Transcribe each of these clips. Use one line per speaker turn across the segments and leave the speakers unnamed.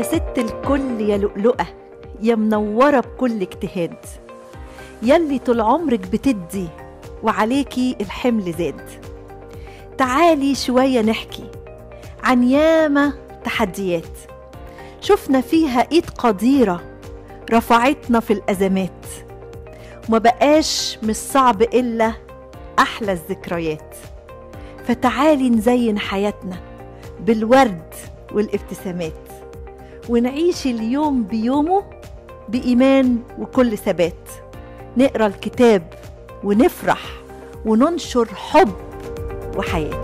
ست الكل يا لؤلؤة يا منورة بكل اجتهاد يلي طول عمرك بتدي وعليكي الحمل زاد تعالي شوية نحكي عن ياما تحديات شفنا فيها ايد قديرة رفعتنا في الأزمات وما بقاش مش صعب إلا أحلى الذكريات فتعالي نزين حياتنا بالورد والابتسامات ونعيش اليوم بيومه بإيمان وكل ثبات نقرا الكتاب ونفرح وننشر حب وحياه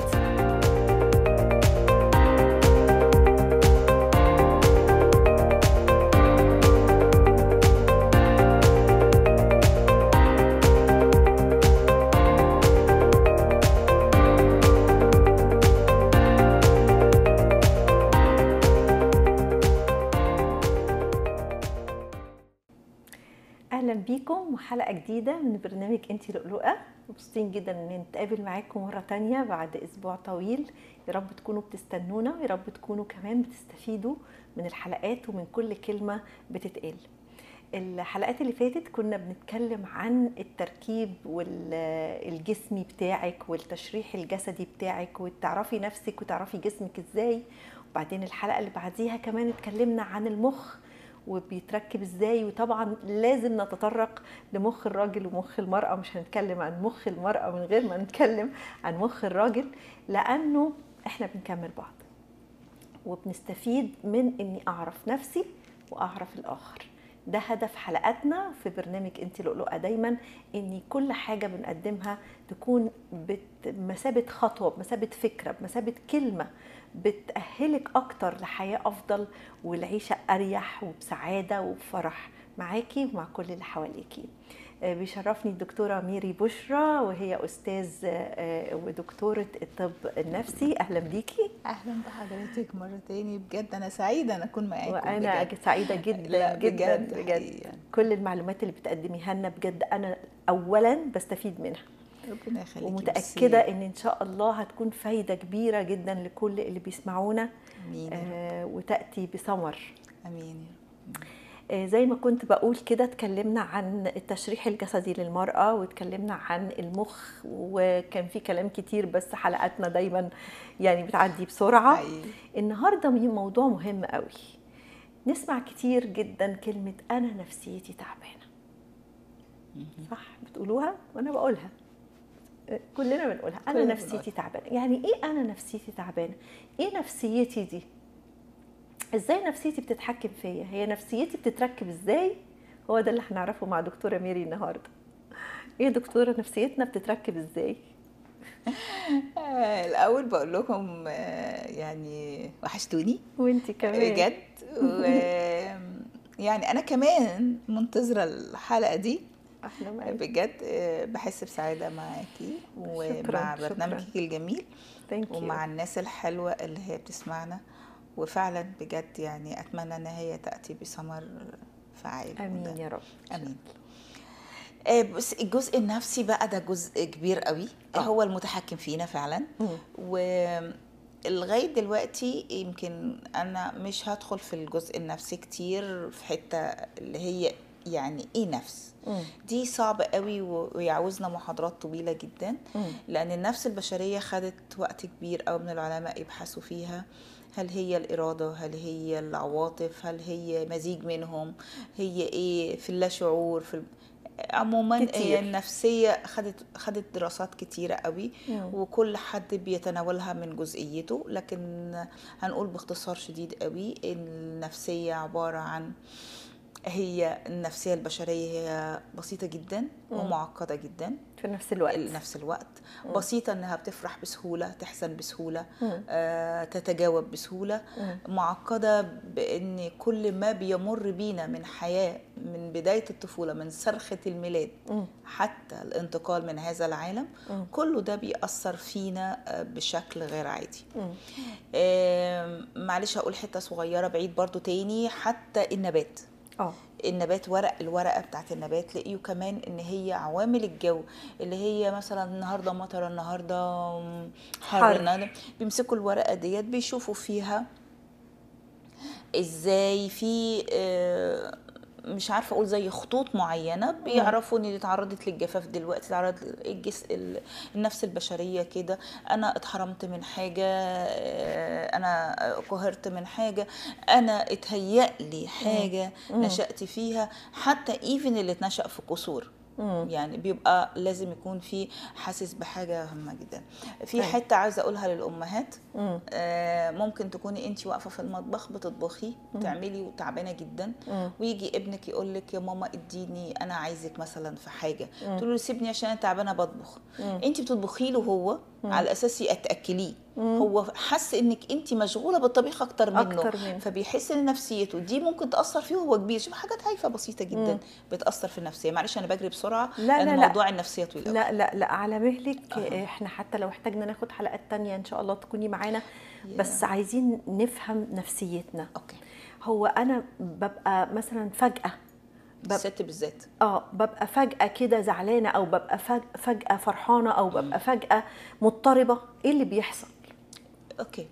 اهلا بيكم وحلقه جديده من برنامج انتي لؤلؤه مبسوطين جدا ان نتقابل معاكم مره تانية بعد اسبوع طويل يا رب تكونوا بتستنونا ويا رب تكونوا كمان بتستفيدوا من الحلقات ومن كل كلمه بتتقال الحلقات اللي فاتت كنا بنتكلم عن التركيب والجسمي بتاعك والتشريح الجسدي بتاعك وتعرفي نفسك وتعرفي جسمك ازاي وبعدين الحلقه اللي بعديها كمان اتكلمنا عن المخ وبيتركب ازاي وطبعا لازم نتطرق لمخ الراجل ومخ المرأة مش هنتكلم عن مخ المرأة من غير ما نتكلم عن مخ الراجل لأنه احنا بنكمل بعض وبنستفيد من اني اعرف نفسي واعرف الاخر ده هدف حلقاتنا في برنامج انت لؤلؤه دايما ان كل حاجه بنقدمها تكون بمثابه خطوه بمثابه فكره بمثابه كلمه بتأهلك أكتر لحياة أفضل والعيشة أريح وبسعادة وبفرح معاكي ومع كل اللي حواليكي بيشرفني الدكتورة ميري بشرى وهي أستاذ ودكتورة الطب النفسي أهلا بيكي
أهلا بحضرتك مرة تاني بجد أنا سعيدة أن أكون معاكم
وأنا بجد. سعيدة جدا جدا بجد, بجد. كل المعلومات اللي بتقدميها لنا بجد أنا أولا بستفيد منها
ربنا يخليكي
ومتاكده ان ان شاء الله هتكون فايده كبيره جدا لكل اللي بيسمعونا
امين
آه وتاتي بثمر
امين
آه زي ما كنت بقول كده اتكلمنا عن التشريح الجسدي للمراه واتكلمنا عن المخ وكان في كلام كتير بس حلقاتنا دايما يعني بتعدي بسرعه
حقيقي.
النهارده موضوع مهم قوي نسمع كتير جدا كلمه انا نفسيتي تعبانه صح بتقولوها وانا بقولها كلنا بنقولها انا
كلنا
نفسيتي تعبانه يعني ايه انا نفسيتي تعبانه ايه نفسيتي دي ازاي نفسيتي بتتحكم فيا هي نفسيتي بتتركب ازاي هو ده اللي هنعرفه مع دكتوره ميري النهارده ايه دكتوره نفسيتنا بتتركب ازاي
الاول بقول لكم يعني وحشتوني
وانت كمان
بجد و يعني انا كمان منتظره الحلقه دي
احلى معاكي
بجد بحس بسعاده معاكي ومع برنامجك الجميل
Thank
ومع الناس الحلوه اللي هي بتسمعنا وفعلا بجد يعني اتمنى ان هي تاتي بثمر فعال
امين يا رب
امين بس الجزء النفسي بقى ده جزء كبير قوي
أوه.
هو المتحكم فينا فعلا ولغايه دلوقتي يمكن انا مش هدخل في الجزء النفسي كتير في حته اللي هي يعني ايه نفس
مم.
دي صعبة قوي ويعوزنا محاضرات طويلة جدا
مم.
لأن النفس البشرية خدت وقت كبير قوي من العلماء يبحثوا فيها هل هي الإرادة هل هي العواطف هل هي مزيج منهم هي إيه في اللاشعور في عموما
كتير.
النفسية خدت خدت دراسات كتيرة قوي
مم.
وكل حد بيتناولها من جزئيته لكن هنقول باختصار شديد قوي النفسية عبارة عن هي النفسية البشرية هي بسيطة جدا
مم.
ومعقدة جدا
في نفس الوقت
نفس الوقت
مم.
بسيطة انها بتفرح بسهولة تحزن بسهولة
مم.
آه، تتجاوب بسهولة
مم.
معقدة بان كل ما بيمر بينا من حياة من بداية الطفولة من صرخة الميلاد
مم.
حتى الانتقال من هذا العالم
مم.
كله ده بيأثر فينا آه، بشكل غير عادي
مم.
آم، معلش هقول حتة صغيرة بعيد برضو تاني حتى النبات
اه
النبات ورق الورقه بتاعت النبات لقيوا كمان ان هي عوامل الجو اللي هي مثلا النهارده مطر النهارده حر
حر.
النهارده بيمسكوا الورقه ديت بيشوفوا فيها ازاي في آه، مش عارفه اقول زي خطوط معينه بيعرفوا ان دي اتعرضت للجفاف دلوقتي اتعرض الجس ال- النفس البشريه كده انا اتحرمت من حاجه آه، انا قهرت من حاجه انا اتهيأ لي حاجه نشأت فيها حتى ايفن اللي اتنشأ في قصور
مم.
يعني بيبقى لازم يكون في حاسس بحاجه هامه جدا في
أيوة.
حته عايزه اقولها للامهات
مم.
آه، ممكن تكوني انت واقفه في المطبخ بتطبخي تعملي وتعبانه جدا
مم.
ويجي ابنك يقول لك يا ماما اديني انا عايزك مثلا في حاجه تقول له سيبني عشان انا تعبانه بطبخ انت بتطبخي له هو على اساس تاكليه هو حس انك انت مشغوله بالطبيخ اكتر منه
أكتر منه.
فبيحس ان نفسيته دي ممكن تاثر فيه وهو كبير شوف حاجات هايفه بسيطه جدا بتاثر في النفسيه معلش انا بجري بسرعه
لا،
لان
لا، لا.
موضوع النفسيه طويل أوي.
لا لا لا على مهلك احنا حتى لو احتاجنا ناخد حلقات تانية ان شاء الله تكوني معانا بس عايزين نفهم نفسيتنا
اوكي
هو انا ببقى مثلا فجأة بب-
الست بالذات
اه ببقى فجأة كده زعلانة او ببقى فج- فجأة فرحانة او ببقى فجأة مضطربة ايه اللي بيحصل؟
اوكي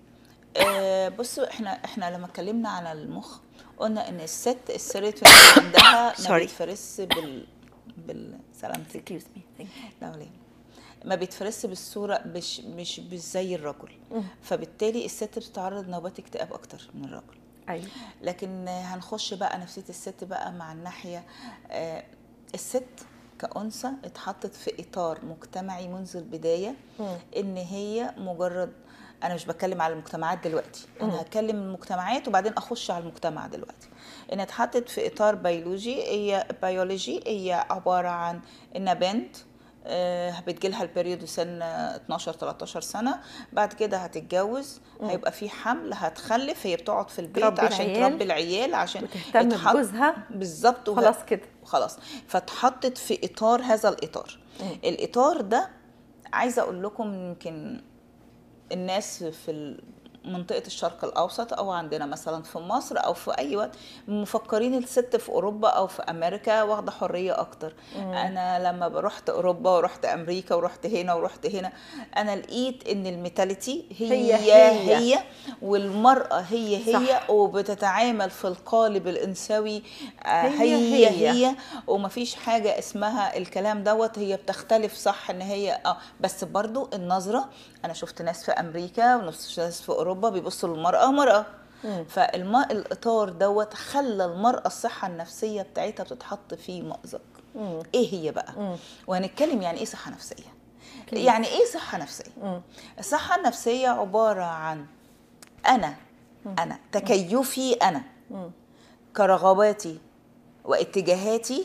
آه بصوا احنا احنا لما اتكلمنا على المخ قلنا ان الست السيروتونين عندها ما
Sorry.
بيتفرس بال بالسلامتك
Excuse me. Thank you.
لا ولا يهمك. ما بيتفرس بالصوره مش مش مش زي الرجل فبالتالي الست بتتعرض لنوبات اكتئاب اكتر من الرجل
ايوه
لكن هنخش بقى نفسيه الست بقى مع الناحيه آه، الست كأنثى اتحطت في إطار مجتمعي منذ البداية
مم.
إن هي مجرد أنا مش بتكلم على المجتمعات دلوقتي أنا هتكلم المجتمعات وبعدين أخش على المجتمع دلوقتي إن اتحطت في إطار بيولوجي هي بيولوجي هي عبارة عن إن بنت آه، بتجيلها البريود سن 12 13 سنه بعد كده هتتجوز هيبقى في حمل هتخلف هي بتقعد في البيت
تربي
عشان
العيال،
تربي العيال عشان
وتهتم
اتحط-
بجوزها.
بالظبط وه-
خلاص كده.
خلاص فاتحطت في اطار هذا الاطار الاطار ده عايزه اقول لكم يمكن الناس في ال- منطقة الشرق الأوسط أو عندنا مثلا في مصر أو في أي وقت مفكرين الست في أوروبا أو في أمريكا واخدة حرية أكتر أنا لما رحت أوروبا ورحت أمريكا ورحت هنا ورحت هنا أنا لقيت إن الميتاليتي هي
هي
هي,
هي.
هي والمرأة هي هي
صح.
وبتتعامل في القالب الإنثوي آه،
هي
هي
هي.
هي, هي ومفيش حاجة اسمها الكلام دوت هي بتختلف صح ان هي اه بس برضو النظرة انا شفت ناس في امريكا وناس في اوروبا بيبصوا للمرأة مرأة فالماء الاطار دوت خلى المرأة الصحة النفسية بتاعتها بتتحط في مأزق
مم.
ايه هي بقى
مم.
وهنتكلم يعني ايه صحة نفسية
Please.
يعني ايه صحة نفسية
مم.
الصحة النفسية عبارة عن أنا أنا تكيفي أنا
مم.
كرغباتي واتجاهاتي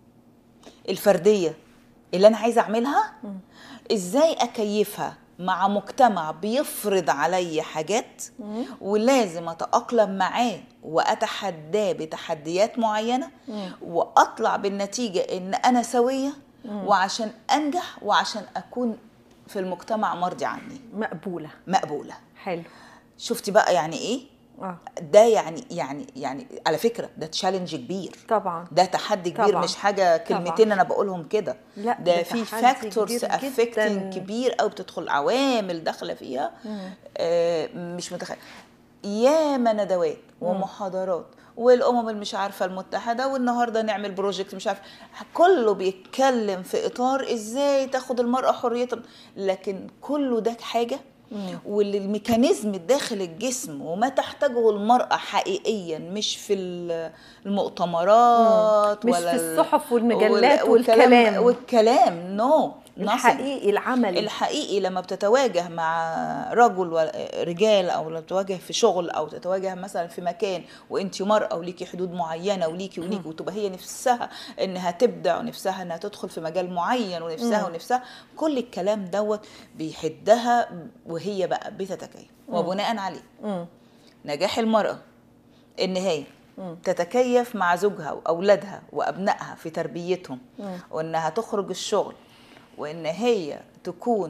الفردية اللي أنا عايزة أعملها إزاي أكيفها مع مجتمع بيفرض علي حاجات ولازم أتأقلم معاه وأتحداه بتحديات معينة وأطلع بالنتيجة إن أنا سوية وعشان أنجح وعشان أكون في المجتمع مرضي عني
مقبولة
مقبولة
حلو
شفتي بقى يعني إيه؟
اه
ده يعني يعني يعني على فكره ده تشالنج كبير
طبعا
ده تحدي كبير
طبعاً.
مش حاجه كلمتين انا بقولهم كده
لا،
ده
ده
في
تحدي
فاكتورز
كبير
افكتنج
جداً.
كبير قوي بتدخل عوامل داخله فيها آه مش متخيل ياما ندوات ومحاضرات والامم المش عارفه المتحده والنهارده نعمل بروجكت مش عارفه كله بيتكلم في اطار ازاي تاخد المراه حريتها لكن كله ده حاجه والميكانيزم داخل الجسم وما تحتاجه المرأة حقيقيا مش في ال- المؤتمرات
مش
ولا
في
ال-
الصحف والمجلات
وال-
والكلام.
والكلام نو
الحقيقي العملي
الحقيقي لما بتتواجه مع رجل ورجال او لما بتتواجه في شغل او تتواجه مثلا في مكان وانت مرأة وليكي حدود معينة وليكي وليكي وتبقى هي نفسها انها تبدع ونفسها انها تدخل في مجال معين ونفسها ونفسها كل الكلام دوت بيحدها وهي بقى بتتكيف وبناء عليه
مم.
نجاح المرأة إن هي تتكيف مع زوجها وأولادها وأبنائها في تربيتهم وإنها تخرج الشغل وإن هي تكون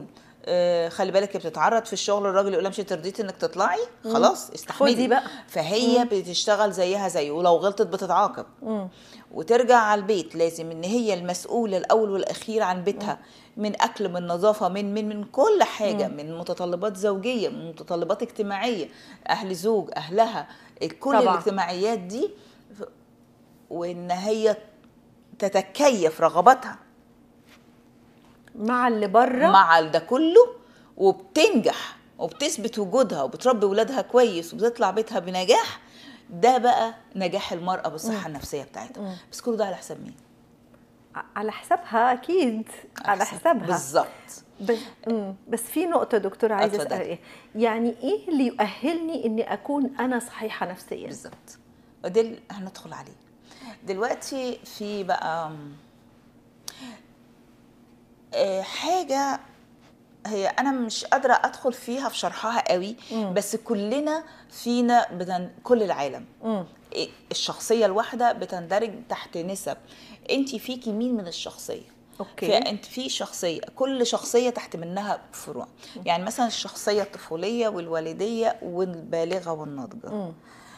آه، خلي بالك هي بتتعرض في الشغل الراجل يقول لها مش انت رضيتي انك تطلعي خلاص استحملي
خدي بقى.
فهي بتشتغل زيها زيه ولو غلطت بتتعاقب
مم.
وترجع على البيت لازم ان هي المسؤوله الاول والاخير عن بيتها من اكل من نظافه من من من كل حاجه من متطلبات زوجيه من متطلبات اجتماعيه اهل زوج اهلها كل
طبعاً.
الاجتماعيات دي ف- وان هي تتكيف رغباتها
مع اللي بره
مع ده كله وبتنجح وبتثبت وجودها وبتربي ولادها كويس وبتطلع بيتها بنجاح ده بقى نجاح المرأة بالصحة النفسية بتاعتها بس كل ده على حساب مين؟
على حسابها اكيد على حسابها
بالظبط
بس, مم. بس في نقطة دكتورة عايزة
اتفضلي.
أسأل إيه؟ يعني إيه اللي يؤهلني إني أكون أنا صحيحة نفسيا؟
بالظبط وده اللي هندخل عليه دلوقتي في بقى آه، حاجة هي أنا مش قادرة أدخل فيها في شرحها قوي
مم.
بس كلنا فينا بتن... كل العالم
مم.
إيه، الشخصية الواحدة بتندرج تحت نسب انت فيكي مين من الشخصية
أوكي.
فانت في شخصية كل شخصية تحت منها فروع يعني مثلا الشخصية الطفولية والوالدية والبالغة والناضجة
مم.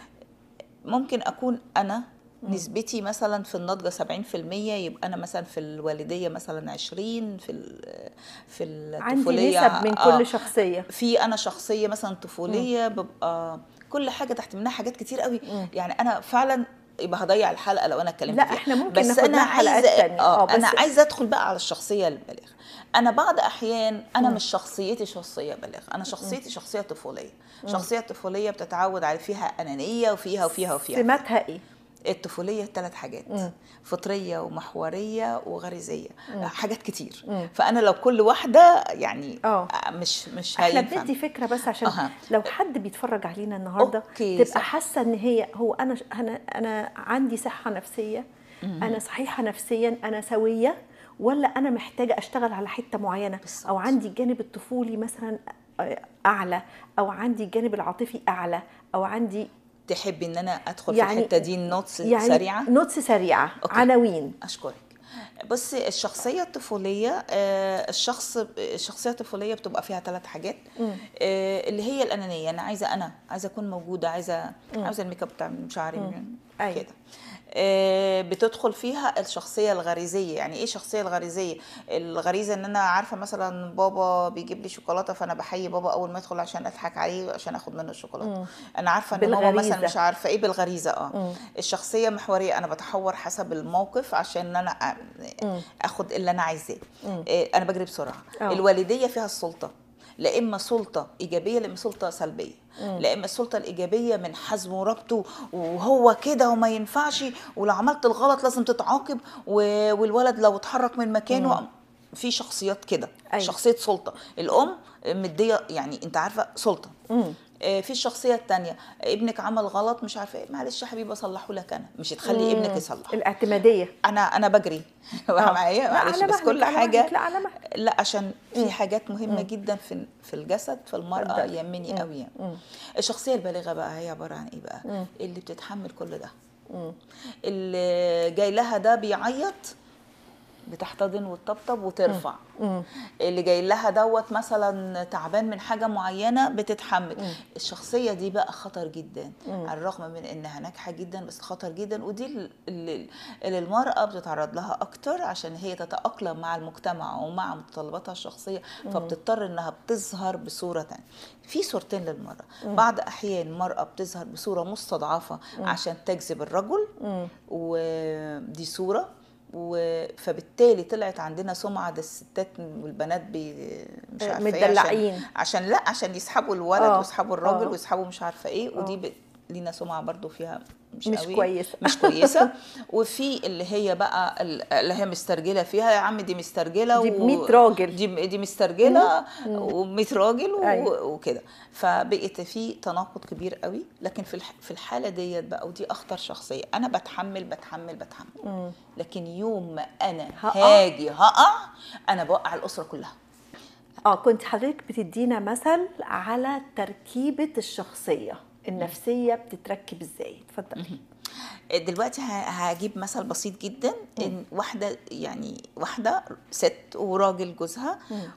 ممكن اكون انا نسبتي مثلا في النضجة 70% يبقى انا مثلا في الوالدية مثلا 20 في ال- في
عندي
الطفولية
نسب من
آه،
كل شخصية
في انا شخصيه مثلا طفوليه ببقى كل حاجه تحت منها حاجات كتير قوي
مم.
يعني انا فعلا يبقى هضيع الحلقه لو انا اتكلمت
لا،
فيها.
إحنا ممكن
بس
ناخد
انا
لها حلقات
عايزه
تانية. آه،
اه
بس-
انا عايزه ادخل بقى على الشخصيه البالغه انا بعض احيان انا مش شخصيتي شخصيه بالغه انا شخصيتي شخصيه طفوليه شخصيه طفوليه بتتعود على فيها انانيه وفيها وفيها وفيها
سماتها إيه؟
الطفوليه ثلاث حاجات
مم.
فطريه ومحوريه وغريزيه حاجات كتير
مم.
فانا لو كل واحده يعني
آه.
مش مش
احنا
هينفع
بندي فكره بس عشان
أها.
لو حد بيتفرج علينا النهارده
أوكي،
تبقى
صح.
حاسه ان هي هو انا انا انا عندي صحه نفسيه انا صحيحه نفسيا انا سويه ولا انا محتاجه اشتغل على حته معينه
بالظبط.
او عندي الجانب الطفولي مثلا اعلى او عندي الجانب العاطفي اعلى او عندي
تحبي ان انا ادخل
يعني-
في الحته دي نوتس
يعني
سريعه
نوتس سريعه
أوكي.
عناوين
اشكرك بصي الشخصيه الطفوليه آه، الشخص الشخصيه الطفوليه بتبقى فيها ثلاث حاجات
مم.
آه، اللي هي الانانيه انا عايزه انا عايزه اكون موجوده عايزه
مم.
عايزه الميك اب بتاع شعري
مم. أيوة.
كده آه، بتدخل فيها الشخصيه الغريزيه يعني ايه الشخصيه الغريزيه الغريزه ان انا عارفه مثلا بابا بيجيب لي شوكولاته فانا بحيي بابا اول ما ادخل عشان اضحك عليه عشان اخد منه الشوكولاته
مم.
انا عارفه ان ماما مثلا
بالغريزة.
مش عارفه ايه بالغريزه اه
مم.
الشخصيه محوريه انا بتحور حسب الموقف عشان انا أ-
مم.
اخد اللي انا عايزاه
مم.
إيه، انا بجري بسرعه
آه.
الوالديه فيها السلطه لا اما سلطه ايجابيه لا اما سلطه سلبيه لا اما السلطه الايجابيه من حزم وربطه وهو كده وما ينفعش ولو عملت الغلط لازم تتعاقب و- والولد لو اتحرك من مكانه في شخصيات كده
أيوة.
شخصيه سلطه الام مديه يعني انت عارفه سلطه
مم.
آه، في الشخصيه الثانيه ابنك عمل غلط مش عارفه ايه معلش يا حبيبي اصلحه لك انا مش تخلي ابنك يصلح
الاعتماديه
انا انا بجري
آه.
معايا
لا،
معلش
على
بس
مهلك،
كل
على
حاجه
مهلك، لا على مهلك.
لا عشان في حاجات مهمه جدا في في الجسد في المراه
اتفضلي.
يهمني قوي يعني
مم.
الشخصيه البالغه بقى هي عباره عن ايه بقى
مم.
اللي بتتحمل كل ده
مم.
اللي جاي لها ده بيعيط بتحتضن وتطبطب وترفع
مم.
اللي جاي لها دوت مثلا تعبان من حاجه معينه بتتحمل الشخصيه دي بقى خطر جدا على الرغم من انها ناجحه جدا بس خطر جدا ودي اللي, اللي المراه بتتعرض لها اكتر عشان هي تتاقلم مع المجتمع ومع متطلباتها الشخصيه فبتضطر انها بتظهر بصوره تانية في صورتين للمراه بعض احيان المراه بتظهر بصوره مستضعفه عشان تجذب الرجل
مم.
ودي صوره و... فبالتالي طلعت عندنا سمعه ده الستات والبنات بي... مش
آه،
عارفه ايه
متدلعين.
عشان... عشان لا عشان يسحبوا الولد
آه،
ويسحبوا الراجل
آه.
ويسحبوا مش عارفه ايه ودي ب... لينا سمعه برضو فيها مش,
مش
قوي
كويسة.
مش كويسه وفي اللي هي بقى ال- اللي هي مسترجله فيها يا عم دي مسترجله
دي ب100 راجل.
دي دي مسترجله و100 راجل و...
أيوة.
وكده فبقت في تناقض كبير قوي لكن في الح... في الحاله ديت بقى ودي اخطر شخصيه انا بتحمل بتحمل بتحمل
مم.
لكن يوم ما انا
هقع.
هاجي هقع انا بوقع الاسره كلها
اه كنت حضرتك بتدينا مثل على تركيبة الشخصية النفسية بتتركب ازاي اتفضلي
دلوقتي ه- هجيب مثل بسيط جدا ان واحده يعني واحده ست وراجل جوزها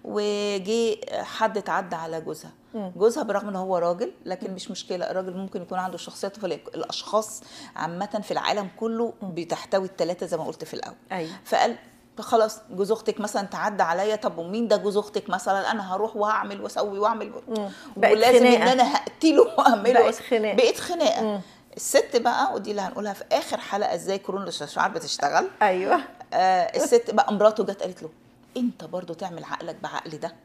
وجي حد اتعدى على جوزها جوزها برغم ان هو راجل لكن مش مشكله الراجل ممكن يكون عنده شخصيه طفوليه الاشخاص عامه في العالم كله بتحتوي الثلاثه زي ما قلت في الاول
أيوة.
فقال خلاص جوز اختك مثلا تعدى عليا طب ومين ده جوز اختك مثلا انا هروح وهعمل واسوي واعمل
بقت
ولازم ان
خناقة.
انا هقتله واعمله
بقت
وأس-
خناقة.
بقت خناقه الست بقى ودي اللي هنقولها في اخر حلقه ازاي كورونا الشعر بتشتغل
ايوه
آه الست بقى مراته جت قالت له انت برضو تعمل عقلك بعقل ده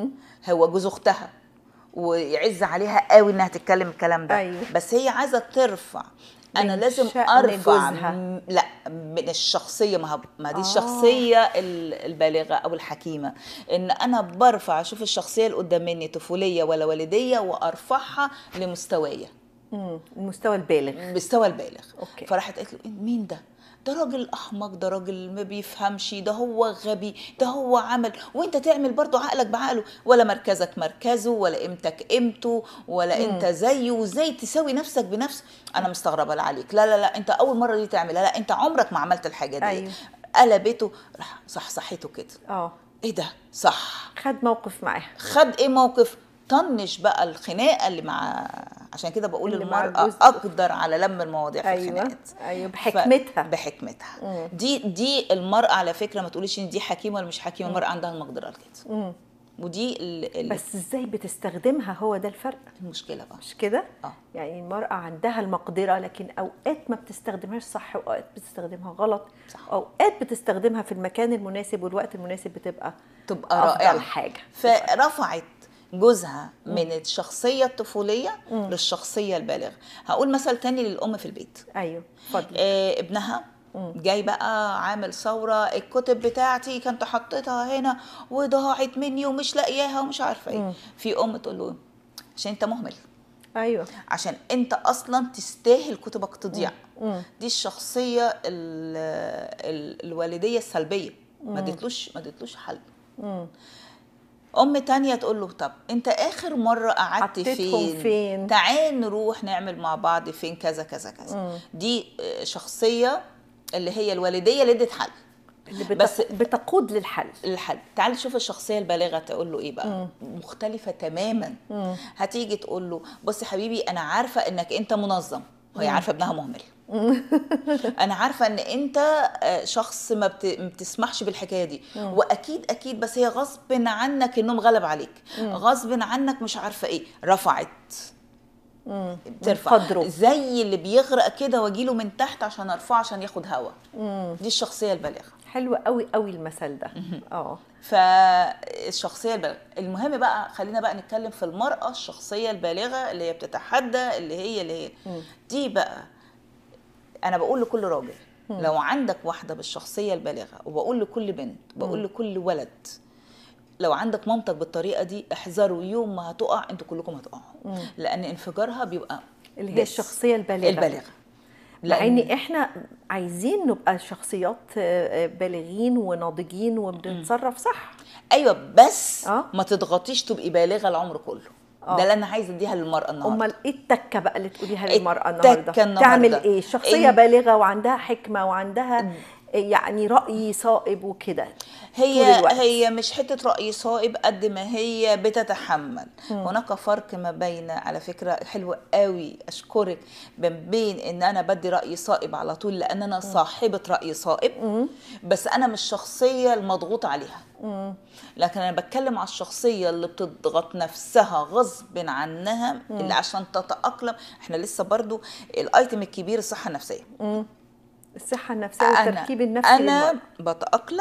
هو جوز اختها ويعز عليها قوي انها تتكلم الكلام ده
أيوة.
بس هي عايزه ترفع انا
من
لازم
شأن
ارفع
جوزها.
م- لا من الشخصيه ما, هب- ما دي
آه.
الشخصيه ال- البالغه او الحكيمه ان انا برفع اشوف الشخصيه اللي قدام مني طفوليه ولا والديه وارفعها لمستوايا
مم. المستوى البالغ
مستوى البالغ
أوكي.
فراحت قالت له مين ده ده راجل احمق ده راجل ما بيفهمش ده هو غبي ده هو عمل وانت تعمل برضو عقلك بعقله ولا مركزك مركزه ولا قيمتك قيمته ولا انت زيه وازاي تساوي نفسك بنفسه انا مستغربه لا عليك لا لا لا انت اول مره دي تعملها لا انت عمرك ما عملت الحاجه دي
أيوة.
قلبته راح صح صحيته كده
اه
ايه ده صح
خد موقف معاها
خد ايه موقف طنش بقى الخناقه اللي مع عشان كده بقول
اللي مع
المراه
الجزء.
اقدر على لم المواضيع في
ايوه
الخناقات
ايوه
ف-
بحكمتها
بحكمتها دي دي المراه على فكره ما تقوليش ان دي حكيمه ولا مش حكيمه المراه عندها المقدره لكده
مم.
ودي ال- ال-
بس ازاي بتستخدمها هو ده الفرق
المشكله بقى
مش كده
اه
يعني المرأة عندها المقدرة لكن أوقات ما بتستخدمهاش صح وأوقات بتستخدمها غلط
صح.
أوقات بتستخدمها في المكان المناسب والوقت المناسب بتبقى
تبقى
أفضل
رائعه
حاجة
فرفعت جوزها من الشخصيه الطفوليه للشخصيه البالغه هقول مثل تاني للام في البيت
أيوه اتفضل
آه، ابنها جاي بقى عامل ثورة الكتب بتاعتي كنت حطيتها هنا وضاعت مني ومش لاقياها ومش عارفة ايه في ام تقول له عشان انت مهمل
أيوه
عشان انت اصلا تستاهل كتبك تضيع
مم.
دي الشخصية ال ال الوالدية السلبية ما اديتلوش ما اديتلوش حل
مم.
ام تانية تقول له طب انت اخر مرة قعدت
حطيتهم
فين
فين؟
تعال نروح نعمل مع بعض فين كذا كذا كذا دي آه، شخصية اللي هي الوالدية اللي ادت حل
اللي بتق...
بس-
بتقود للحل
الحل تعال شوف الشخصيه البالغه تقول له ايه بقى مختلفه تماما هتيجي تقول له بص يا حبيبي انا عارفه انك انت منظم وهي عارفه ابنها مهمل انا عارفه ان انت آه، شخص ما بت- ما بتسمحش بالحكايه دي واكيد اكيد بس هي غصب عنك النوم غلب عليك غصب عنك مش عارفه ايه رفعت
مم.
ترفع
قدره.
زي اللي بيغرق كده واجيله من تحت عشان ارفعه عشان ياخد هوا دي الشخصيه البالغه
حلو قوي قوي المثل ده اه
فالشخصيه البالغه المهم بقى خلينا بقى نتكلم في المراه الشخصيه البالغه اللي هي بتتحدى اللي هي اللي هي دي بقى انا بقول لكل راجل لو عندك واحده بالشخصيه البالغه وبقول لكل بنت بقول لكل ولد لو عندك مامتك بالطريقه دي احذروا يوم ما هتقع انتوا كلكم هتقعوا لان انفجارها بيبقى
اللي هي
بس.
الشخصيه البالغه
البالغه
مع
لأن-
ان احنا عايزين نبقى شخصيات آه، آه، بالغين وناضجين وبنتصرف صح
ايوه بس
آه.
ما تضغطيش تبقي بالغه العمر كله
آه.
ده اللي انا عايزه اديها للمراه النهارده
امال ايه التكه بقى اللي تقوليها للمراه
التكة
النهارده
النهاردة.
تعمل ايه شخصيه
إن-
بالغه وعندها حكمه وعندها يعني راي صائب وكده طول
هي
الوقت.
هي مش حته راي صائب قد ما هي بتتحمل هناك فرق ما بين على فكره حلو قوي اشكرك ما بين ان انا بدي راي صائب على طول لان انا صاحبه راي صائب بس انا مش شخصيه المضغوط عليها لكن انا بتكلم على الشخصيه اللي بتضغط نفسها غصب عنها اللي عشان تتاقلم احنا لسه برضو الايتم الكبير الصحه النفسيه
الصحه النفسيه والتركيب النفسي
انا
للمرأة.
بتاقلم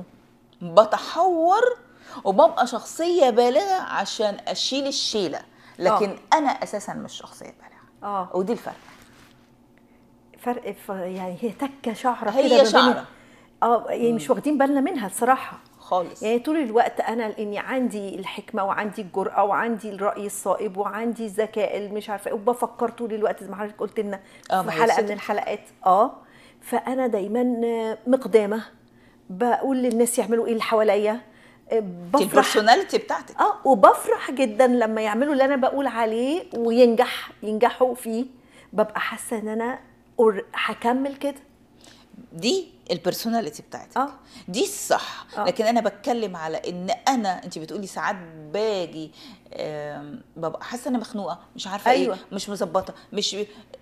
بتحور وببقى شخصيه بالغه عشان اشيل الشيله لكن
آه.
انا اساسا مش شخصيه بالغه
اه
ودي الفرق
فرق في يعني هي تكه شعره
هي
كده ما بين-
شعرة.
اه يعني مش واخدين بالنا منها الصراحه
خالص
يعني طول الوقت انا لاني عندي الحكمه وعندي الجرأه وعندي الراي الصائب وعندي الذكاء اللي مش عارفه ايه وبفكر طول الوقت زي ما حضرتك قلت لنا
آه،
في
ما هي
حلقه
الست-
من الحلقات اه فانا دايما آه، مقدامه بقول للناس يعملوا ايه اللي حواليا آه،
دي
بفرح
البرسوناليتي بتاعتك
اه وبفرح جدا لما يعملوا اللي انا بقول عليه وينجح ينجحوا فيه ببقى حاسه ان انا اور هكمل كده
دي البرسوناليتي بتاعتك
اه
دي الصح
آه.
لكن انا بتكلم على ان انا انت بتقولي ساعات باجي آم، ببقى حاسه انا مخنوقه مش عارفه
أيوة.
ايه مش مظبطه مش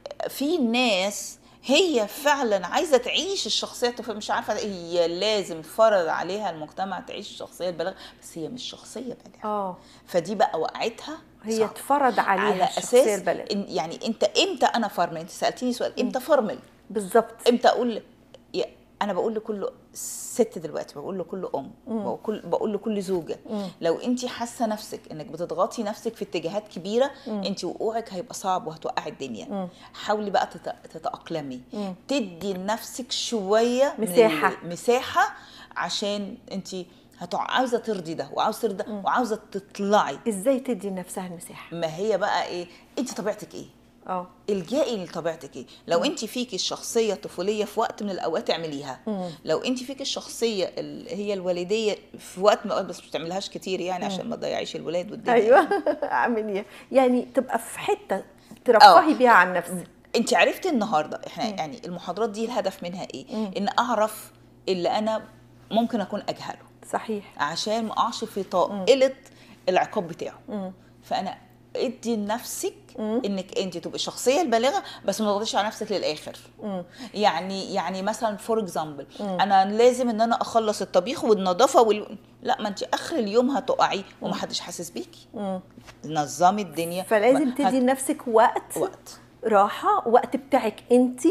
في ناس هي فعلا عايزه تعيش الشخصيه الطفل مش عارفه هي لازم فرض عليها المجتمع تعيش الشخصيه البالغه بس هي مش شخصيه بالغه
اه
فدي بقى وقعتها
هي
صعبة.
اتفرض عليها
على
الشخصيه
اساس
البالغه
إن يعني انت امتى انا فرمل انت سالتيني سؤال امتى فرمل
بالظبط
امتى اقول يا- انا بقول لكل ست دلوقتي بقول لكل ام بقول, بقول لكل زوجه
مم.
لو انت حاسه نفسك انك بتضغطي نفسك في اتجاهات كبيره انت وقوعك هيبقى صعب وهتوقعي الدنيا
مم.
حاولي بقى تت- تتاقلمي
مم.
تدي لنفسك شويه من
مساحة.
ال- مساحه عشان انت هتع- عاوزه ترضي ده وعاوزه ترضي ده وعاوزه تطلعي
ازاي تدي لنفسها المساحه
ما هي بقى ايه انت طبيعتك ايه
اه
الجائي لطبيعتك ايه لو انت فيكي الشخصيه الطفوليه في وقت من الاوقات اعمليها
مم.
لو انت فيكي الشخصيه اللي هي الوالديه في وقت من الاوقات بس مش تعملهاش كتير يعني عشان ما تضيعيش الولاد والدنيا
ايوه اعمل ايه يعني تبقى في حته ترفهي بيها عن نفسك
انت عرفتي النهارده احنا يعني المحاضرات دي الهدف منها ايه
مم.
ان اعرف اللي انا ممكن اكون اجهله
صحيح
عشان ما اقعش في طائله العقاب بتاعه
مم.
فانا ادي لنفسك
مم.
انك انت تبقي الشخصيه البالغه بس ما تضغطيش على نفسك للاخر
مم.
يعني يعني مثلا فور اكزامبل انا لازم ان انا اخلص الطبيخ والنظافه وال... لا ما انت اخر اليوم هتقعي ومحدش حاسس بيكي
مم.
نظمي الدنيا
فلازم
ما-
تدي
هت-
لنفسك وقت
وقت
راحه وقت بتاعك انت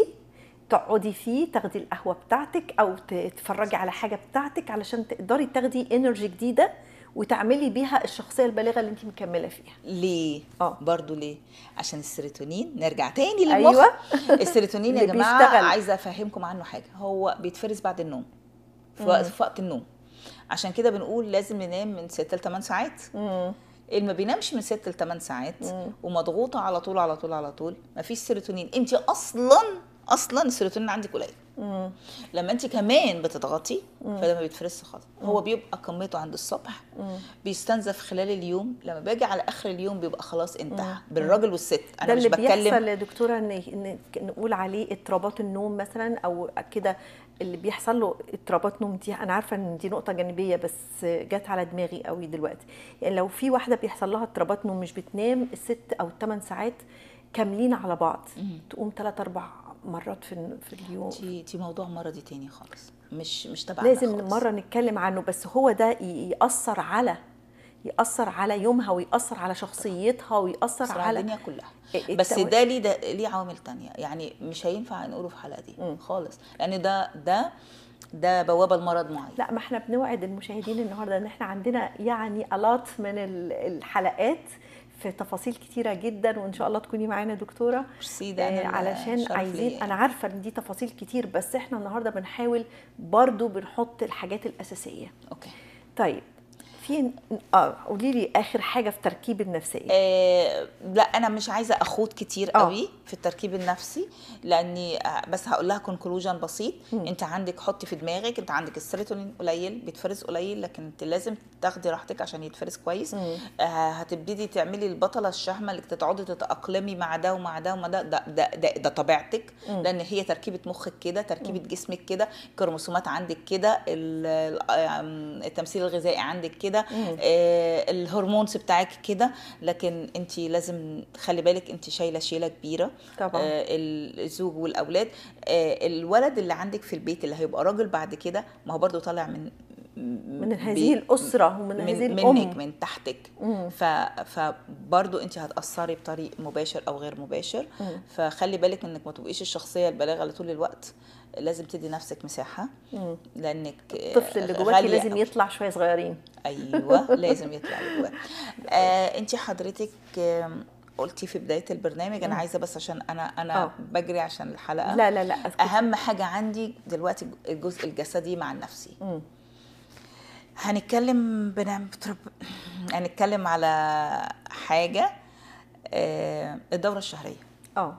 تقعدي فيه تاخدي القهوه بتاعتك او ت- تتفرجي على حاجه بتاعتك علشان تقدري تاخدي انرجي جديده وتعملي بيها الشخصيه البالغه اللي انت مكمله فيها
ليه
اه.
برضو ليه عشان السيروتونين نرجع تاني للمخ
أيوة.
السيروتونين يا
اللي
جماعه
بيشتغل.
عايزه افهمكم عنه حاجه هو بيتفرز بعد النوم في وقت, في وقت النوم عشان كده بنقول لازم ننام من 6 ل 8 ساعات
مم.
اللي ما بينامش من 6 ل 8 ساعات
مم.
ومضغوطه على طول على طول على طول ما فيش سيروتونين انت اصلا اصلا السيروتونين عندك قليل
مم.
لما انت كمان بتضغطي فده ما بيتفرزش خالص هو بيبقى كميته عند الصبح
مم.
بيستنزف خلال اليوم لما باجي على اخر اليوم بيبقى خلاص انتهى بالراجل والست
ده
انا مش
اللي
بتكلم
بيحصل يا دكتوره ان إن نقول عليه اضطرابات النوم مثلا او كده اللي بيحصل له اضطرابات نوم دي انا عارفه ان دي نقطه جانبيه بس جت على دماغي قوي دلوقتي يعني لو في واحده بيحصل لها اضطرابات نوم مش بتنام الست او الثمان ساعات كاملين على بعض تقوم ثلاث اربع مرات في في اليوم
دي دي موضوع مرضي تاني خالص مش مش تبعنا
لازم
خالص.
مره نتكلم عنه بس هو ده ي- ياثر على ياثر على يومها وياثر على شخصيتها وياثر
يأثر على
على
الدنيا كلها
التو-
بس ده ليه ده ليه عوامل تانية يعني مش هينفع نقوله في الحلقه دي
مم.
خالص لان ده ده ده بوابه لمرض معين
لا ما احنا بنوعد المشاهدين النهارده ان احنا عندنا يعني الات من ال- الحلقات في تفاصيل كتيره جدا وان شاء الله تكوني معانا دكتوره
ميرسي ده أنا
آه، علشان
شرف
عايزين
ليا.
انا عارفه ان دي تفاصيل كتير بس احنا النهارده بنحاول برضو بنحط الحاجات الاساسيه
اوكي
طيب في اه قولي لي اخر حاجه في تركيب النفسيه
آه لا انا مش عايزه اخوض كتير
آه.
قوي في التركيب النفسي لاني آه، بس هقول لها كونكلوجن بسيط
مم.
انت عندك حطي في دماغك انت عندك السيروتونين قليل بيتفرز قليل لكن انت لازم تاخدي راحتك عشان يتفرز كويس
مم.
آه هتبتدي تعملي البطله الشهمه اللي تقعدي تتاقلمي مع ده ومع ده ومع ده ده ده, ده, ده طبيعتك
مم.
لان هي تركيبه مخك كده تركيبه جسمك كده الكروموسومات عندك كده ال- ال- آم، التمثيل الغذائي عندك كده
مم.
آه الهرمونز بتاعك كده لكن انت لازم تخلي بالك انت شايله شيله كبيره
طبعا
آه الزوج والاولاد آه الولد اللي عندك في البيت اللي هيبقى راجل بعد كده ما هو برضو طالع من
من هذه الاسره ومن هذه
من
الام
منك من تحتك
مم.
ف فبرضو انت هتاثري بطريق مباشر او غير مباشر
مم.
فخلي بالك انك ما تبقيش الشخصيه البالغه اللي طول الوقت لازم تدي نفسك مساحه
مم.
لانك آه،
الطفل اللي جواكي
غالية
لازم
أوي.
يطلع شويه صغيرين
ايوه لازم يطلع لجواه آه انت حضرتك آم، قلتي في بدايه البرنامج انا
مم.
عايزه بس عشان انا انا
آه.
بجري عشان الحلقه
لا لا لا
اهم حاجه عندي دلوقتي الجزء الجسدي مع النفسي
مم.
هنتكلم بنعم بترب... هنتكلم على حاجه آه الدوره الشهريه
اه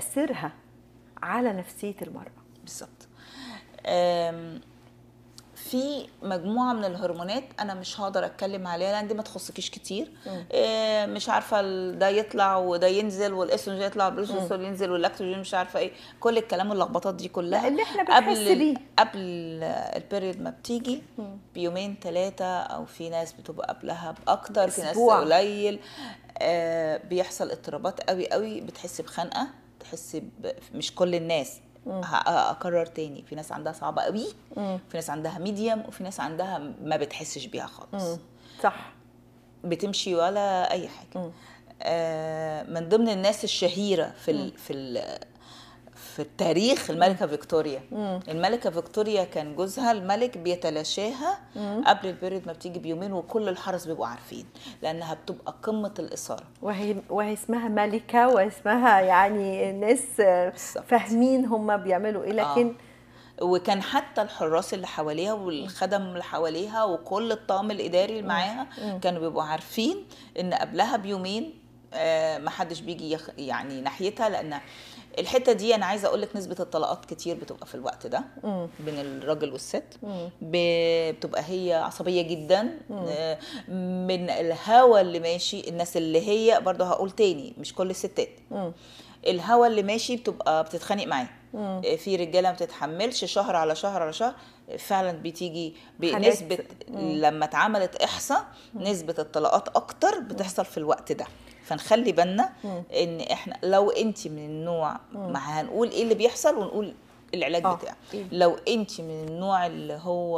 تاثيرها على نفسيه المراه
بالظبط آم، في مجموعه من الهرمونات انا مش هقدر اتكلم عليها لان دي ما تخصكيش كتير آه، مش عارفه ال- ده يطلع وده ينزل والاستروجين يطلع والبروجسترون ينزل واللاكتوجين مش عارفه ايه كل الكلام اللخبطات دي كلها
لا، اللي إحنا بنحس
قبل
بيه.
قبل البيريود ما بتيجي بيومين ثلاثه او في ناس بتبقى قبلها باكتر في ناس
أسبوع.
قليل آه، بيحصل اضطرابات قوي قوي بتحس بخنقه تحس ب... مش كل الناس ه- اكرر تاني في ناس عندها صعبه قوي في ناس عندها ميديوم وفي ناس عندها ما بتحسش بيها خالص
مم. صح
بتمشي ولا اي حاجه آه من ضمن الناس الشهيره في ال في ال في التاريخ الملكه فيكتوريا الملكه فيكتوريا كان جوزها الملك بيتلاشاها قبل البيريود ما بتيجي بيومين وكل الحرس بيبقوا عارفين لانها بتبقى قمه الاثاره
وهي وهي اسمها ملكة واسمها يعني الناس
بالظبط.
فاهمين هم بيعملوا ايه لكن
وكان حتى الحراس اللي حواليها والخدم اللي حواليها وكل الطاقم الاداري اللي معاها كانوا بيبقوا عارفين ان قبلها بيومين آه، ما حدش بيجي يخ يعني ناحيتها لان الحته دي انا عايزه اقول لك نسبه الطلاقات كتير بتبقى في الوقت ده بين الراجل والست ب- بتبقى هي عصبيه جدا آه، من الهوى اللي ماشي الناس اللي هي برضه هقول تاني مش كل الستات الهوى اللي ماشي بتبقى بتتخانق معاه آه، في رجاله ما بتتحملش شهر على شهر على شهر فعلا بتيجي
حالات.
بنسبه لما اتعملت احصاء نسبه الطلاقات اكتر بتحصل في الوقت ده فنخلي بالنا ان احنا لو انت من النوع ما هنقول ايه اللي بيحصل ونقول العلاج
آه.
بتاعه
إيه؟
لو انت من النوع اللي هو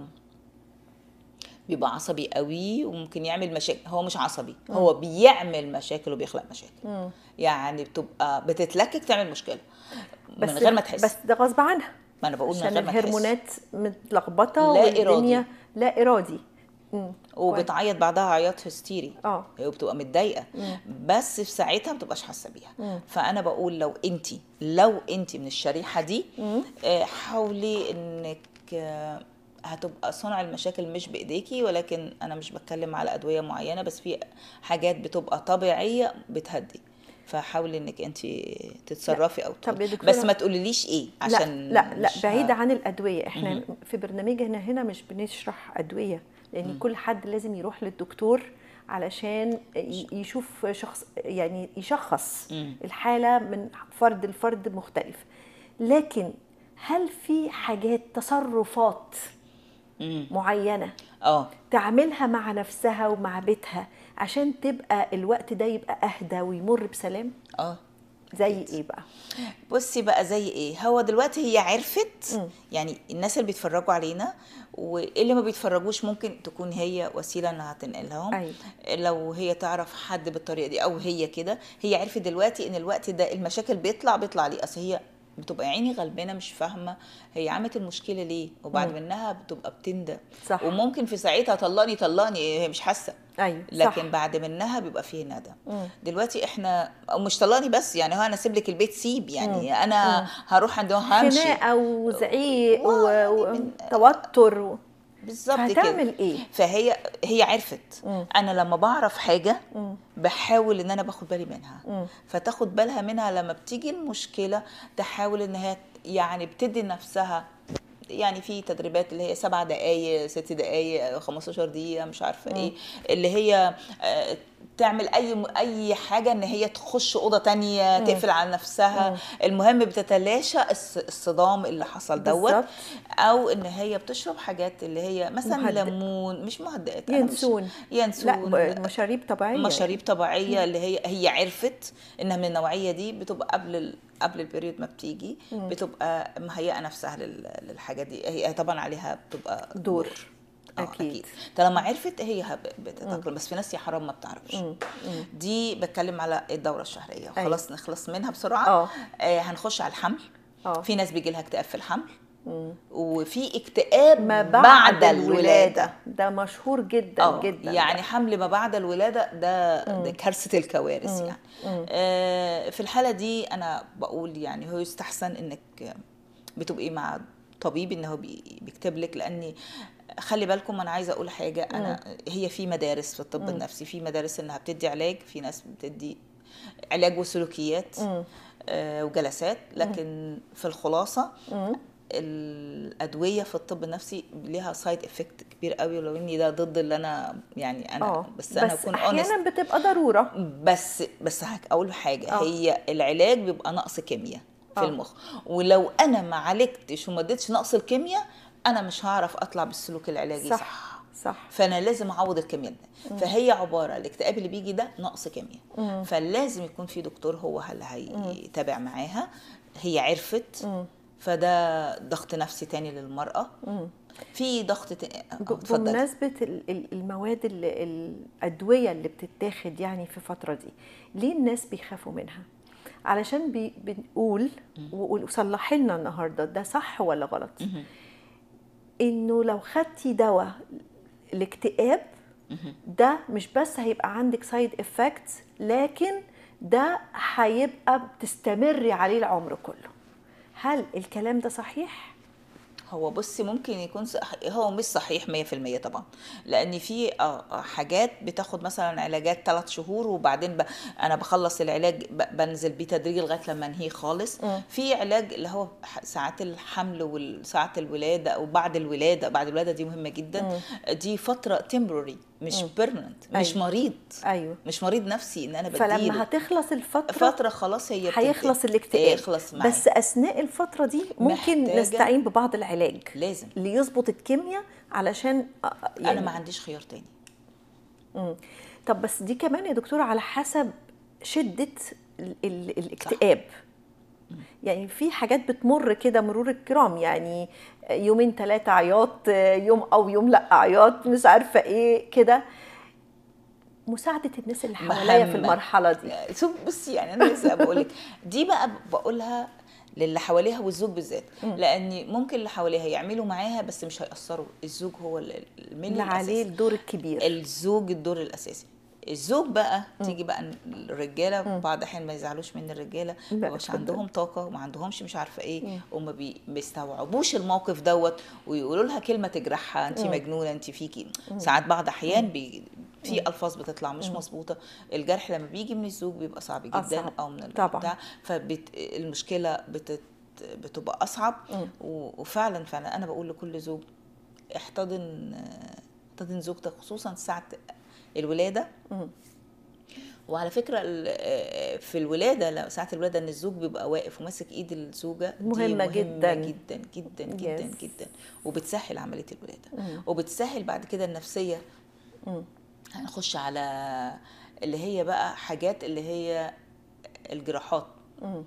بيبقى عصبي قوي وممكن يعمل مشاكل هو مش عصبي هو بيعمل مشاكل وبيخلق مشاكل يعني بتبقى بتتلكك تعمل مشكله من غير ما تحس
بس ده غصب عنها
ما انا بقول من
عشان
غير ما تحس
الهرمونات متلخبطه
لا
والدنيا
إرادي.
لا ارادي مم.
وبتعيط بعدها عياط هستيري
اه
هي بتبقى متضايقه بس في ساعتها ما بتبقاش حاسه بيها فانا بقول لو انت لو انت من الشريحه دي آه، حاولي انك آه، هتبقى صنع المشاكل مش بايديكي ولكن انا مش بتكلم على ادويه معينه بس في حاجات بتبقى طبيعيه بتهدي فحاولي انك انت تتصرفي او
طب يا
تقولي.
دكتورة-
بس ما تقوليليش ايه عشان
لا لا لا
مش ه-
بعيدة عن الأدوية احنا في برنامجنا هنا مش بنشرح أدوية لأن كل حد لازم يروح للدكتور علشان ي- يشوف شخص يعني يشخص الحالة من فرد لفرد مختلف لكن هل في حاجات تصرفات
مم.
معينة
اه
تعملها مع نفسها ومع بيتها عشان تبقى الوقت ده يبقى أهدى ويمر بسلام
اه
زي ايه بقى؟
بصي بقى زي ايه هو دلوقتي هي عرفت يعني الناس اللي بيتفرجوا علينا واللي ما بيتفرجوش ممكن تكون هي وسيله انها تنقلهم
أيوة.
لو هي تعرف حد بالطريقه دي او هي كده هي عرفت دلوقتي ان الوقت ده المشاكل بيطلع بيطلع ليه اصل هي بتبقى عيني غلبانه مش فاهمه هي عملت المشكله ليه وبعد
مم.
منها بتبقى بتندم
صح.
وممكن في ساعتها طلقني طلقني هي مش حاسه
ايوه
لكن
صح.
بعد منها بيبقى فيه ندم
مم.
دلوقتي احنا او مش طلقني بس يعني هو انا اسيب لك البيت سيب يعني انا هروح عندهم همشي
خناقه وزعيق و-
يعني
و-
من-
وتوتر و...
بالظبط كده
هتعمل ايه؟
فهي هي عرفت
مم.
انا لما بعرف حاجه
مم.
بحاول ان انا باخد بالي منها
مم.
فتاخد بالها منها لما بتيجي المشكله تحاول ان هي يعني بتدي نفسها يعني في تدريبات اللي هي سبع دقايق ست دقايق 15 دقيقه مش عارفه ايه اللي هي آه، تعمل اي اي حاجه ان هي تخش اوضه تانية تقفل على نفسها المهم بتتلاشى الص- الصدام اللي حصل دوت
بالظبط.
او ان هي بتشرب حاجات اللي هي مثلا
مهدئ.
ليمون مش مهدئات أنا مش-
ينسون
ينسون
لا ب- مشاريب طبيعيه
مشاريب طبيعيه اللي هي هي عرفت انها من النوعيه دي بتبقى قبل ال... قبل البريود ما بتيجي بتبقى مهيئه نفسها لل... للحاجه دي هي طبعا عليها بتبقى
دور.
آه،
أكيد.
اكيد طالما عرفت هي هب- بتتاقلم بس في ناس يا حرام ما بتعرفش
مم. مم.
دي بتكلم على الدوره الشهريه
أيوة.
خلاص نخلص منها بسرعه
آه.
آه هنخش على الحمل
اه
في ناس بيجي لها اكتئاب في الحمل
مم.
وفي اكتئاب
ما بعد,
بعد الولاده
ده مشهور جدا
اه
جدا
يعني
ده.
حمل ما بعد الولاده ده ده كارثه الكوارث يعني آه في الحاله دي انا بقول يعني هو يستحسن انك بتبقي مع طبيب ان هو بي- بيكتب لك لاني خلي بالكم انا عايزه اقول حاجه انا هي في مدارس في الطب النفسي في مدارس انها بتدي علاج في ناس بتدي علاج وسلوكيات
مم.
آه وجلسات لكن في الخلاصه
مم.
الادويه في الطب النفسي ليها سايد افكت كبير قوي ولو اني ده ضد اللي انا يعني انا
اه
بس انا
بس
اكون honest
احيانا بتبقى ضروره
بس بس هك- اقول حاجه
آه.
هي العلاج بيبقى نقص كيمياء في
آه.
المخ ولو انا ما عالجتش وما اديتش نقص الكيمياء انا مش هعرف اطلع بالسلوك العلاجي صح,
صح صح
فانا لازم اعوض الكيمياء ده فهي عباره الاكتئاب اللي بيجي ده نقص كيمياء
مم.
فلازم يكون في دكتور هو اللي هيتابع معاها هي عرفت
مم.
فده ضغط نفسي تاني للمراه
مم.
في ضغط تا- آه،
ب-
اتفضلي.
بمناسبة ال- ال- المواد اللي الأدوية اللي بتتاخد يعني في الفترة دي ليه الناس بيخافوا منها؟ علشان بي بنقول وقول- وصلحي لنا النهارده ده صح ولا غلط؟
مهم.
انه لو خدتي دواء الاكتئاب
مهم.
ده مش بس هيبقى عندك سايد افكت لكن ده هيبقى بتستمري عليه العمر كله هل الكلام ده صحيح؟
هو بصي ممكن يكون صح... هو مش صحيح 100% طبعا لان في آه، حاجات بتاخد مثلا علاجات ثلاث شهور وبعدين ب... انا بخلص العلاج ب... بنزل بيه تدريجي لغايه لما انهيه خالص
مم.
في علاج اللي هو ح- ساعات الحمل وساعات الولاده او بعد الولاده بعد الولاده دي مهمه جدا دي فتره تمبرري مش
مم.
بيرمننت مش
أيوة.
مريض
ايوه
مش مريض نفسي ان انا بديله
فلما هتخلص الفترة
فتره خلاص هي بتنتهي.
هيخلص الاكتئاب
هيخلص معايا
بس اثناء الفتره دي ممكن
محتاجة-
نستعين ببعض العلاج
لازم
اللي يظبط الكيمياء علشان آه، يعني
انا ما عنديش خيار تاني
مم. طب بس دي كمان يا دكتوره على حسب شده ال- ال- الاكتئاب يعني في حاجات بتمر كده مرور الكرام يعني يومين ثلاثة عياط يوم أو يوم لأ عياط مش عارفة إيه كده مساعدة الناس اللي حواليا في
مهمة.
المرحلة دي
شوف بصي يعني انا لسه بقول لك دي بقى بقولها للي حواليها والزوج بالذات لان ممكن اللي حواليها يعملوا معاها بس مش هيأثروا الزوج هو ال- المين
اللي عليه
الأساسي.
الدور الكبير
الزوج الدور الاساسي الزوج بقى تيجي بقى الرجاله بعض الاحيان ما يزعلوش من الرجاله
لا،
مش
اتفضل.
عندهم طاقه وما عندهمش مش عارفه ايه وما بي- بيستوعبوش الموقف دوت ويقولوا لها كلمه تجرحها انت مجنونه انت فيكي ساعات بعض احيان بي في الفاظ بتطلع مش مظبوطه الجرح لما بيجي من الزوج بيبقى صعب جدا
أصعب.
او من
طبعاً.
البتاع فالمشكله بتت بتبقى اصعب و- وفعلا فعلا انا بقول لكل زوج احتضن احتضن زوجتك خصوصا ساعه الولاده
مم.
وعلى فكره ال- في الولاده لو ساعه الولاده ان الزوج بيبقى واقف وماسك ايد الزوجه دي
مهمة جداً.
جدا جدا جدا
Yes.
جدا وبتسهل عمليه الولاده
مم.
وبتسهل بعد كده النفسيه
مم.
هنخش على اللي هي بقى حاجات اللي هي الجراحات
مم.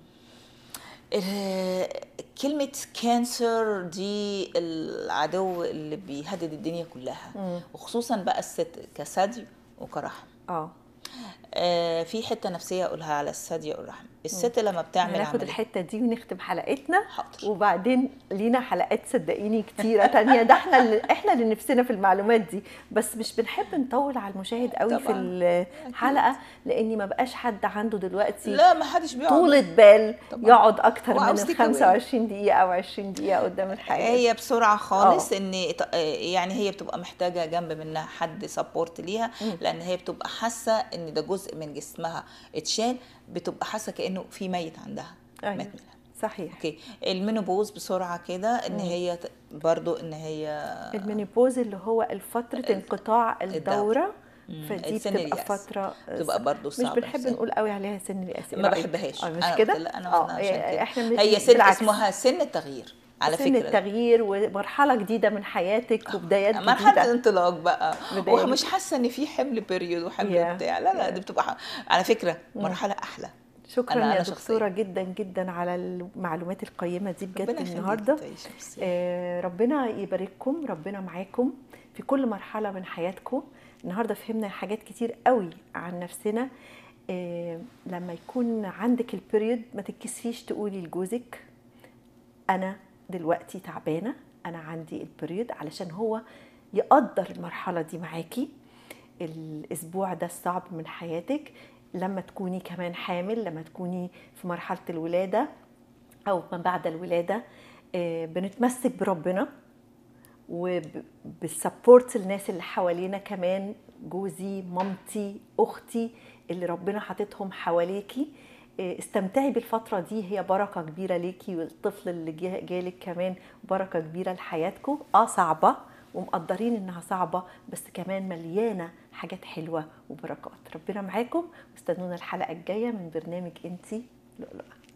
ال- كلمة كانسر دي العدو اللي بيهدد الدنيا كلها
مم.
وخصوصا بقى الست كثدي وكرحم
اه
آه في حتة نفسية أقولها على الثدي والرحم الست لما بتعمل
هناخد
عملية
الحته دي ونختم حلقتنا
حاضر.
وبعدين لينا حلقات صدقيني كتيره تانية ده احنا اللي احنا اللي نفسنا في المعلومات دي بس مش بنحب نطول على المشاهد قوي في
طبعاً.
الحلقه لاني ما بقاش حد عنده دلوقتي
لا ما حدش بيقعد
طولة بال
طبعاً.
يقعد اكتر من
وعاوز
ال
تكوين.
25 دقيقه او 20 دقيقه قدام الحاجه
هي بسرعه خالص ان ط- يعني هي بتبقى محتاجه جنب منها حد سبورت ليها لان هي بتبقى حاسه ان ده جزء من جسمها اتشال بتبقى حاسه كانه في ميت عندها
أيوة.
مات منها
صحيح
اوكي المينوبوز بسرعه كده ان هي ت- برضو ان هي
المينيبوز اللي هو فتره انقطاع الدوره
مم.
فدي
السن
بتبقى
اليأس.
فتره
بتبقى برضو
مش
صعبة
بنحب
نفسياً.
نقول قوي عليها سن الياس إيه
ما
رأيك؟
بحبهاش
اه مش
أنا
كده
قلت لا، انا
اه
أنا عشان كده.
احنا بن-
هي سن
بالعكس.
اسمها سن التغيير على
سن
فكره
التغيير ومرحله جديده من حياتك وبدايات
مرحله
جديده
الانطلاق بقى
بداية
ومش حاسه ان في حمل بيريود وحمل
Yeah.
بتاع لا لا دي بتبقى ح- على فكره مرحله احلى
شكرا
أنا-
يا
أنا
دكتوره
شخصياً.
جدا جدا على المعلومات القيمه دي بجد
ربنا يخليك
النهارده
تعيشي بس.
آه، ربنا يبارككم ربنا معاكم في كل مرحله من حياتكم النهارده فهمنا حاجات كتير قوي عن نفسنا آه، لما يكون عندك البريود ما تتكسفيش تقولي لجوزك انا دلوقتي تعبانه انا عندي البريود علشان هو يقدر المرحله دي معاكي الاسبوع ده الصعب من حياتك لما تكوني كمان حامل لما تكوني في مرحله الولاده او ما بعد الولاده آه، بنتمسك بربنا وبالسبورت الناس اللي حوالينا كمان جوزي مامتي اختي اللي ربنا حاططهم حواليكي إيه، استمتعي بالفترة دي هي بركة كبيرة ليكي والطفل اللي جا- جالك كمان بركة كبيرة لحياتكم اه صعبة ومقدرين انها صعبة بس كمان مليانة حاجات حلوة وبركات ربنا معاكم واستنونا الحلقة الجاية من برنامج انتي لؤلؤة